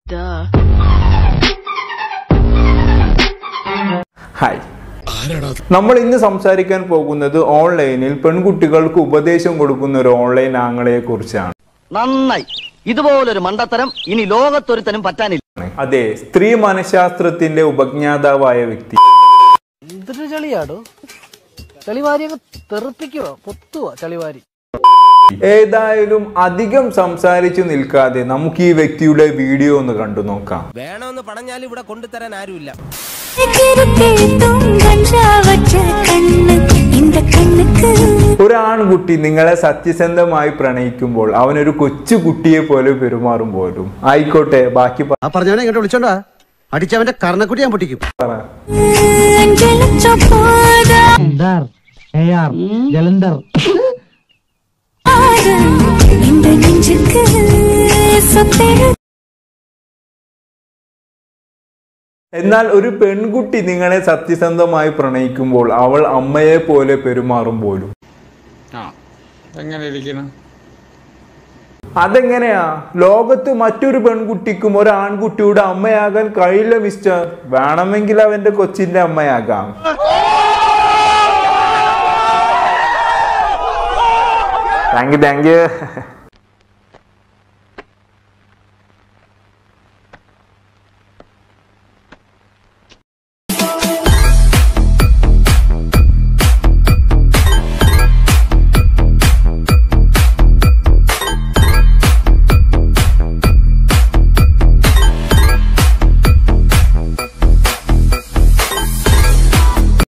Duh. Hi നമ്മൾ ഇന്ന് സംസാരിക്കാൻ പോകുന്നത് ഓൺലൈനിൽ പെൺകുട്ടികൾക്ക് ഉപദേശം കൊടുക്കുന്ന ഒരു ഓൺലൈൻ ആങ്ങളെ കുറിച്ചാണ് നന്നായി ഇതുപോലൊരു മണ്ടത്തരം ഇനി ലോകത്തൊരുത്തനും പറ്റാനില്ല അതെ സ്ത്രീ മനഃശാസ്ത്രത്തിന്റെ ഉപജ്ഞാതാവായ വ്യക്തി എന്തൊരു ചളിയാടോ ചളിവാരിയൊക്കെ തെറിപ്പിക്കുക പൊത്തുക ചളിവാരി ഏതായാലും അധികം സംസാരിച്ചു നിൽക്കാതെ നമുക്ക് ഈ വ്യക്തിയുടെ വീഡിയോ ഒന്ന് കണ്ടു നോക്കാം വേണമെന്ന് പറഞ്ഞാൽ ഇവിടെ കൊണ്ടുതരാൻ ആരുമില്ല கிருத்தேத்தும் கஞ்சா வச்ச கண்ணு இந்த கண்ணுக்கு ഒരു ആൺകുട്ടി നിങ്ങളെ സത്യസന്ധമായി പ്രണയിക്കുമ്പോൾ അവനൊരു കൊച്ചു കുട്ടിയെ പോലെ പെരുമാറും പോലും ആയിക്കോട്ടെ ബാക്കി ആ പറഞ്ഞവനെ ഇങ്ങോട്ട് വിളിച്ചോണ്ടാ അടിച്ചവന്റെ കർണക്കുട്ടി ഞാൻ പൊട്ടിക്കും പറ அஞ்சலிச்ச போதா ஆட இந்த நெஞ்சுக்கு சொத்தெழு എന്നാൽ ഒരു പെൺകുട്ടി നിങ്ങളെ സത്യസന്ധമായി പ്രണയിക്കുമ്പോൾ അവൾ അമ്മയെ പോലെ പെരുമാറും പോലും എങ്ങനെ ഇരിക്കണം അതെങ്ങനെയാ ലോകത്ത് മറ്റൊരു പെൺകുട്ടിക്കും ഒരു ആൺകുട്ടിയുടെ അമ്മയാകാൻ കഴിയില്ല മിസ്റ്റർ വേണമെങ്കിൽ അവന്റെ കൊച്ചിന്റെ അമ്മയാകാം താങ്ക് യു താങ്ക് യു